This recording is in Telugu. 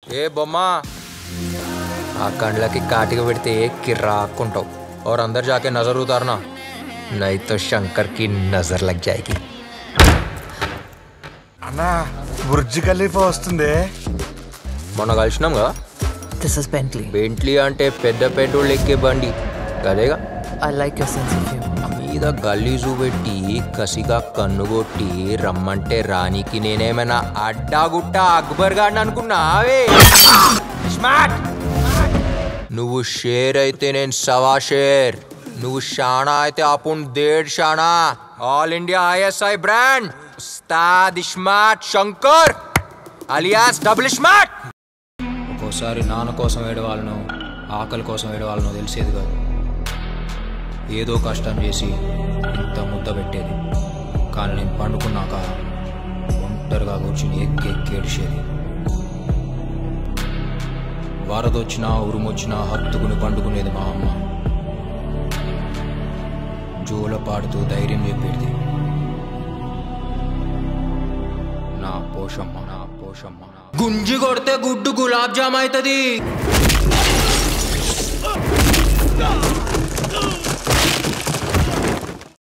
ఏ బొమ్మ ఆ కండ్లకి కాటికి పెడితే కిర్రాక్కుంటావు और अंदर जाके नजर उतारना नहीं तो शंकर की नजर लग जाएगी అన్నా బుర్జ్ ఖలీఫా వస్తుంది మొన్న కలిసినాం కదా This is Bentley. బెంట్లీ అంటే పెద్ద పెట్రోల్ ఎక్కే బండి కదేగా I like your sense of humor. మీద గలీజు పెట్టి కసిగా కన్ను కొట్టి రమ్మంటే రానికి నేనేమైనా అడ్డాగుట్ట అక్బర్ గాడిని అనుకున్నావే స్మార్ట్ నువ్వు షేర్ అయితే నేను సవా షేర్ నువ్వు షానా అయితే అపున్ దేడ్ షానా all India ISI brand Ustad smart Shankar alias double smart ఒక్కోసారి నాన్న కోసం ఏడవాళ్ళను ఆకలి కోసం ఏడవాళ్ళను తెలిసేది కాదు ఏదో కష్టం చేసి ఇంత ముద్ద పెట్టేది కానీ నేను పండుకున్నాక ఒంటరిగా కూర్చుని ఎక్కి ఎక్కి ఏడిచేది వరదొచ్చినా ఉరుమొచ్చినా హత్తుకుని పండుకునేది మా అమ్మ జోల పాడుతూ ధైర్యం చెప్పేది నా పోషమ్మ నా పోషమ్మ నా- గుంజి కొడితే గుడ్డు గులాబ్ జామ్ అవుతుంది